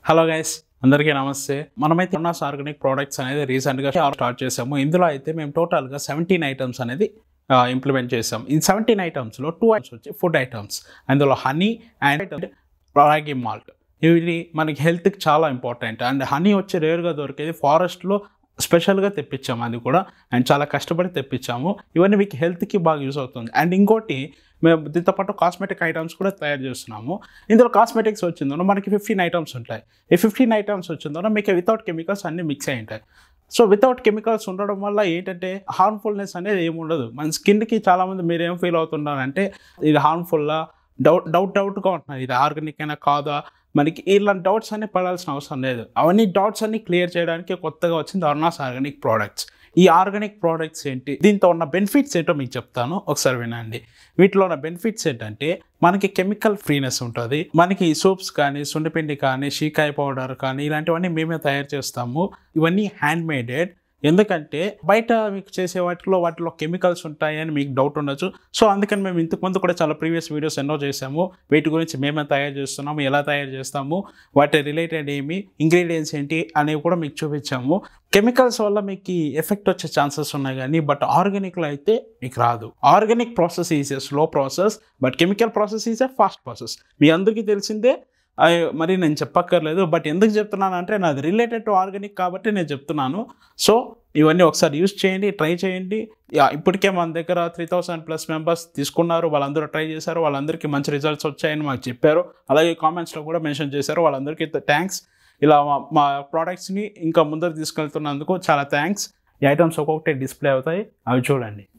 hello guys అందరికీ నమస్తే మనమైతే ఉన్నాస్ ఆర్గానిక్ ప్రోడక్ట్స్ అనేది రీసెంట్గా స్టార్ట్ చేసాము ఇందులో అయితే మేము టోటల్గా సెవెంటీన్ ఐటమ్స్ అనేది ఇంప్లిమెంట్ చేసాం ఈ సెవెంటీన్ ఐటమ్స్లో టూ ఐటమ్స్ వచ్చి ఫుడ్ ఐటమ్స్ అందులో హనీ అండ్ రాగి మాల్ట్ ఇవి మనకి హెల్త్కి చాలా ఇంపార్టెంట్ అండ్ హనీ వచ్చి రేర్గా దొరికేది ఫారెస్ట్లో స్పెషల్గా తెప్పించాము అది కూడా అండ్ చాలా కష్టపడి తెప్పించాము ఇవన్నీ మీకు హెల్త్కి బాగా యూస్ అవుతుంది అండ్ ఇంకోటి మేము దీంతో పాటు కాస్మెటిక్ ఐటమ్స్ కూడా తయారు చేస్తున్నాము ఇందులో కాస్మెటిక్స్ వచ్చిందో మనకి ఫిఫ్టీన్ ఐటమ్స్ ఉంటాయి ఈ ఫిఫ్టీన్ ఐటమ్స్ వచ్చిందో మీకు వితౌట్ కెమికల్స్ అన్నీ మిక్స్ అయి ఉంటాయి సో వితౌట్ కెమికల్స్ ఉండడం వల్ల ఏంటంటే హార్మ్ఫుల్నెస్ అనేది ఏమి ఉండదు మన స్కిన్కి చాలామంది మీరు ఏం ఫీల్ అవుతున్నారంటే ఇది హార్మ్ఫుల్లా డౌట్ డౌట్ డౌట్గా ఉంటున్నారు ఇది ఆర్గానిక్ అయినా కాదా మనకి ఇలాంటి డౌట్స్ అన్ని పడాల్సిన అవసరం లేదు అవన్నీ డౌట్స్ అన్ని క్లియర్ చేయడానికి కొత్తగా వచ్చింది అరుణాస్ ఆర్గానిక్ ప్రోడక్ట్స్ ఈ ఆర్గానిక్ ప్రోడక్ట్స్ ఏంటి దీంతో ఉన్న బెనిఫిట్స్ ఏంటో మీకు చెప్తాను ఒకసారి వినండి వీటిలో ఉన్న బెనిఫిట్స్ ఏంటంటే మనకి కెమికల్ ఫ్రీనెస్ ఉంటుంది మనకి సోప్స్ కానీ సుండిపిండి కానీ షీకాయ పౌడర్ కానీ ఇలాంటివన్నీ మేమే తయారు చేస్తాము ఇవన్నీ హ్యాండ్ మేడెడ్ ఎందుకంటే బయట మీకు చేసే వాటిలో వాటిలో కెమికల్స్ ఉంటాయి అని మీకు డౌట్ ఉండొచ్చు సో అందుకని మేము ఇంతకు ముందు కూడా చాలా ప్రీవియస్ వీడియోస్ ఎన్నో చేసాము వీటి గురించి మేమే తయారు చేస్తున్నాము ఎలా తయారు చేస్తాము వాటి రిలేటెడ్ ఏమి ఇంగ్రీడియంట్స్ ఏంటి అనేవి కూడా మీకు చూపించాము కెమికల్స్ వల్ల మీకు ఎఫెక్ట్ వచ్చే ఛాన్సెస్ ఉన్నాయి కానీ బట్ ఆర్గానిక్లో అయితే మీకు రాదు organic process is a slow process but chemical process is a fast process మీ అందరికీ తెలిసిందే అయ్ మరి నేను చెప్పక్కర్లేదు బట్ ఎందుకు చెప్తున్నాను అంటే నాది రిలేటెడ్ టు ఆర్గానిక్ కాబట్టి నేను చెప్తున్నాను సో ఇవన్నీ ఒకసారి యూస్ చేయండి ట్రై చేయండి యా, ఇప్పటికే మన దగ్గర త్రీ థౌసండ్ ప్లస్ మెంబర్స్ తీసుకున్నారు వాళ్ళందరూ ట్రై చేశారు వాళ్ళందరికీ మంచి రిజల్ట్స్ వచ్చాయని మాకు చెప్పారు అలాగే కామెంట్స్లో కూడా మెన్షన్ చేశారు వాళ్ళందరికీ థ్యాంక్స్ ఇలా మా మా ప్రోడక్ట్స్ని ఇంకా ముందరు తీసుకెళ్తున్నందుకు చాలా థ్యాంక్స్ ఈ ఐటమ్స్ ఒక్కొక్కటి డిస్ప్లే అవుతాయి అవి చూడండి